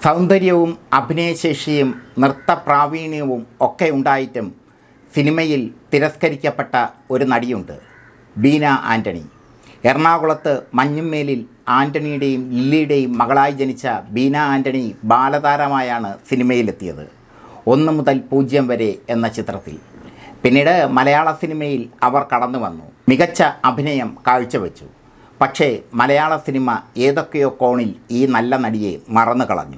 സൗന്ദര്യവും അഭിനയശേഷിയും നൃത്ത പ്രാവീണ്യവും ഒക്കെ ഉണ്ടായിട്ടും സിനിമയിൽ തിരസ്കരിക്കപ്പെട്ട ഒരു നടിയുണ്ട് ബീന ആൻ്റണി എറണാകുളത്ത് മഞ്ഞുമേലിൽ ആൻ്റണിയുടെയും ലില്ലിയുടെയും മകളായി ജനിച്ച ബീന ആൻ്റണി ബാലതാരമായാണ് സിനിമയിലെത്തിയത് ഒന്ന് മുതൽ പൂജ്യം വരെ എന്ന ചിത്രത്തിൽ പിന്നീട് മലയാള സിനിമയിൽ അവർ കടന്നു വന്നു മികച്ച അഭിനയം കാഴ്ചവെച്ചു പക്ഷേ മലയാള സിനിമ ഏതൊക്കെയോ കോണിൽ ഈ നല്ല നടിയെ മറന്നു കളഞ്ഞു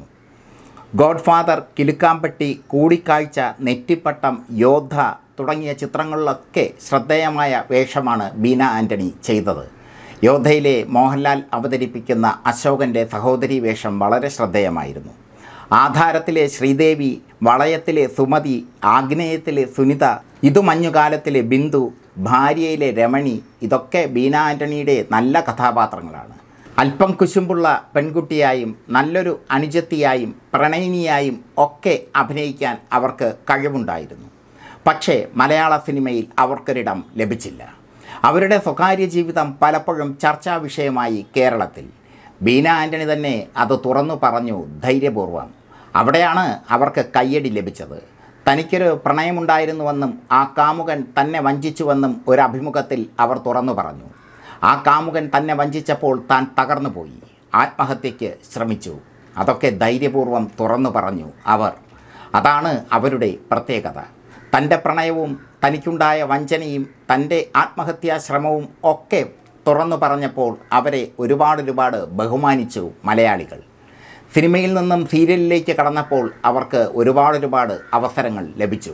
ഗോഡ്ഫാദർ കിലുക്കാമ്പട്ടി കൂടിക്കാഴ്ച നെറ്റിപ്പട്ടം യോദ്ധ തുടങ്ങിയ ചിത്രങ്ങളിലൊക്കെ ശ്രദ്ധേയമായ വേഷമാണ് ബീന ആൻ്റണി ചെയ്തത് യോദ്ധയിലെ മോഹൻലാൽ അവതരിപ്പിക്കുന്ന അശോകൻ്റെ സഹോദരി വേഷം വളരെ ശ്രദ്ധേയമായിരുന്നു ആധാരത്തിലെ ശ്രീദേവി വളയത്തിലെ സുമതി ആഗ്നേയത്തിലെ സുനിത ഇതു മഞ്ഞുകാലത്തിലെ ബിന്ദു ഭാര്യയിലെ രമണി ഇതൊക്കെ ബീന ആൻ്റണിയുടെ നല്ല കഥാപാത്രങ്ങളാണ് അല്പം കുശുമ്പുള്ള പെൺകുട്ടിയായും നല്ലൊരു അനുജത്തിയായും പ്രണയിനിയായും ഒക്കെ അഭിനയിക്കാൻ അവർക്ക് കഴിവുണ്ടായിരുന്നു പക്ഷേ മലയാള സിനിമയിൽ അവർക്കൊരിടം ലഭിച്ചില്ല അവരുടെ സ്വകാര്യ ജീവിതം പലപ്പോഴും ചർച്ചാ വിഷയമായി കേരളത്തിൽ ബീന ആൻ്റണി തന്നെ അത് തുറന്നു പറഞ്ഞു ധൈര്യപൂർവ്വം അവിടെയാണ് അവർക്ക് കയ്യടി ലഭിച്ചത് തനിക്കൊരു പ്രണയമുണ്ടായിരുന്നുവെന്നും ആ കാമുകൻ തന്നെ വഞ്ചിച്ചുവെന്നും ഒരു അഭിമുഖത്തിൽ അവർ തുറന്നു പറഞ്ഞു ആ കാമുകൻ തന്നെ വഞ്ചിച്ചപ്പോൾ താൻ തകർന്നു പോയി ആത്മഹത്യയ്ക്ക് ശ്രമിച്ചു അതൊക്കെ ധൈര്യപൂർവ്വം തുറന്നു പറഞ്ഞു അവർ അതാണ് അവരുടെ പ്രത്യേകത തൻ്റെ പ്രണയവും തനിക്കുണ്ടായ വഞ്ചനയും തൻ്റെ ആത്മഹത്യാ ശ്രമവും ഒക്കെ തുറന്നു പറഞ്ഞപ്പോൾ അവരെ ഒരുപാട് ഒരുപാട് ബഹുമാനിച്ചു മലയാളികൾ സിനിമയിൽ നിന്നും സീരിയലിലേക്ക് കടന്നപ്പോൾ അവർക്ക് ഒരുപാട് ഒരുപാട് അവസരങ്ങൾ ലഭിച്ചു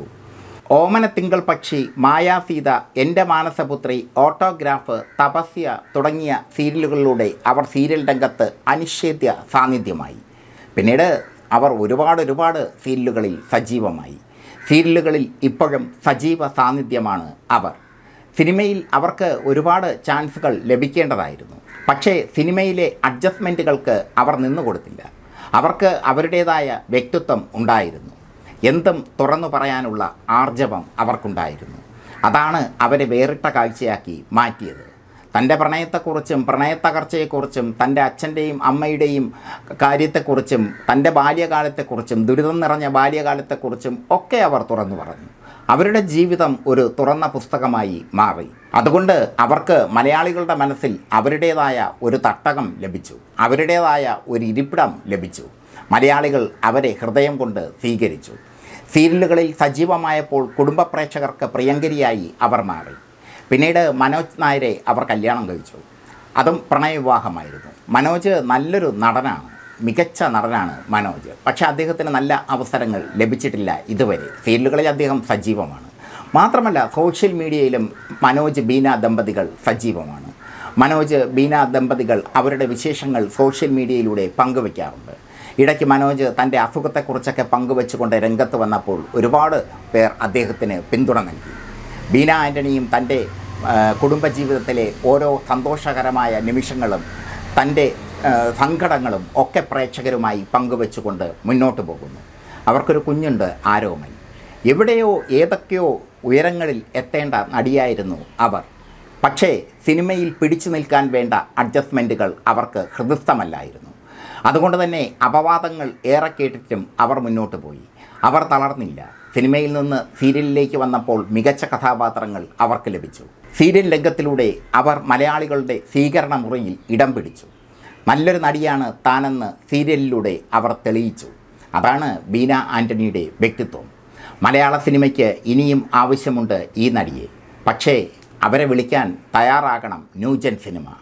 ഓമന തിങ്കൾ പക്ഷി മായാസീത എൻ്റെ മാനസപുത്രി ഓട്ടോഗ്രാഫ് തപസ്യ തുടങ്ങിയ സീരിയലുകളിലൂടെ അവർ സീരിയൽ രംഗത്ത് അനിഷേധ്യ സാന്നിധ്യമായി പിന്നീട് അവർ ഒരുപാട് ഒരുപാട് സീരിയലുകളിൽ സജീവമായി സീരിയലുകളിൽ ഇപ്പോഴും സജീവ സാന്നിധ്യമാണ് അവർ സിനിമയിൽ അവർക്ക് ഒരുപാട് ചാൻസുകൾ ലഭിക്കേണ്ടതായിരുന്നു പക്ഷേ സിനിമയിലെ അഡ്ജസ്റ്റ്മെൻറ്റുകൾക്ക് അവർ നിന്നുകൊടുത്തില്ല അവർക്ക് അവരുടേതായ വ്യക്തിത്വം ഉണ്ടായിരുന്നു എന്തും തുറന്നു പറയാനുള്ള ആർജവം അവർക്കുണ്ടായിരുന്നു അതാണ് അവരെ വേറിട്ട കാഴ്ചയാക്കി മാറ്റിയത് തൻ്റെ പ്രണയത്തെക്കുറിച്ചും പ്രണയത്തകർച്ചയെക്കുറിച്ചും തൻ്റെ അച്ഛൻ്റെയും അമ്മയുടെയും കാര്യത്തെക്കുറിച്ചും തൻ്റെ ബാല്യകാലത്തെക്കുറിച്ചും ദുരിതം നിറഞ്ഞ ബാല്യകാലത്തെക്കുറിച്ചും ഒക്കെ അവർ തുറന്നു പറഞ്ഞു അവരുടെ ജീവിതം ഒരു തുറന്ന പുസ്തകമായി മാറി അതുകൊണ്ട് അവർക്ക് മലയാളികളുടെ മനസ്സിൽ അവരുടേതായ ഒരു തട്ടകം ലഭിച്ചു അവരുടേതായ ഒരു ഇരിപ്പിടം ലഭിച്ചു മലയാളികൾ അവരെ ഹൃദയം കൊണ്ട് സ്വീകരിച്ചു സീരിയലുകളിൽ സജീവമായപ്പോൾ കുടുംബ പ്രേക്ഷകർക്ക് പ്രിയങ്കരിയായി അവർ മാറി പിന്നീട് മനോജ് നായരെ അവർ കല്യാണം കഴിച്ചു അതും പ്രണയവിവാഹമായിരുന്നു മനോജ് നല്ലൊരു നടനാണ് മികച്ച നടനാണ് മനോജ് പക്ഷേ അദ്ദേഹത്തിന് നല്ല അവസരങ്ങൾ ലഭിച്ചിട്ടില്ല ഇതുവരെ സീരിയലുകളിൽ അദ്ദേഹം സജീവമാണ് മാത്രമല്ല സോഷ്യൽ മീഡിയയിലും മനോജ് ബീന ദമ്പതികൾ സജീവമാണ് മനോജ് ബീന ദമ്പതികൾ അവരുടെ വിശേഷങ്ങൾ സോഷ്യൽ മീഡിയയിലൂടെ പങ്കുവയ്ക്കാറുണ്ട് ഇടയ്ക്ക് മനോജ് തൻ്റെ അസുഖത്തെക്കുറിച്ചൊക്കെ പങ്കുവെച്ചുകൊണ്ട് രംഗത്ത് വന്നപ്പോൾ ഒരുപാട് പേർ അദ്ദേഹത്തിന് പിന്തുണ നൽകി ബീന ആൻ്റണിയും തൻ്റെ ആ, കുടുംബജീവിതത്തിലെ ഓരോ സന്തോഷകരമായ നിമിഷങ്ങളും തൻ്റെ ആ, സങ്കടങ്ങളും ഒക്കെ പ്രേക്ഷകരുമായി പങ്കുവെച്ചുകൊണ്ട് മുന്നോട്ട് പോകുന്നു അവർക്കൊരു കുഞ്ഞുണ്ട് ആരോമൻ എവിടെയോ ഏതൊക്കെയോ ഉയരങ്ങളിൽ എത്തേണ്ട നടിയായിരുന്നു അവർ പക്ഷേ സിനിമയിൽ പിടിച്ചു നിൽക്കാൻ വേണ്ട അഡ്ജസ്റ്റ്മെൻറ്റുകൾ അവർക്ക് ഹൃദയസ്ഥമല്ലായിരുന്നു അതുകൊണ്ട് തന്നെ അപവാദങ്ങൾ ഏറെ കേട്ടിട്ടും അവർ മുന്നോട്ട് പോയി അവർ തളർന്നില്ല സിനിമയിൽ നിന്ന് സീരിയലിലേക്ക് വന്നപ്പോൾ മികച്ച കഥാപാത്രങ്ങൾ അവർക്ക് ലഭിച്ചു സീരിയൽ രംഗത്തിലൂടെ അവർ മലയാളികളുടെ സ്വീകരണ മുറിയിൽ ഇടം പിടിച്ചു നല്ലൊരു നടിയാണ് താനെന്ന് സീരിയലിലൂടെ അവർ തെളിയിച്ചു അതാണ് ബീന ആൻ്റണിയുടെ വ്യക്തിത്വം മലയാള സിനിമയ്ക്ക് ഇനിയും ആവശ്യമുണ്ട് ഈ നടിയെ പക്ഷേ അവരെ വിളിക്കാൻ തയ്യാറാകണം ന്യൂജൻ സിനിമ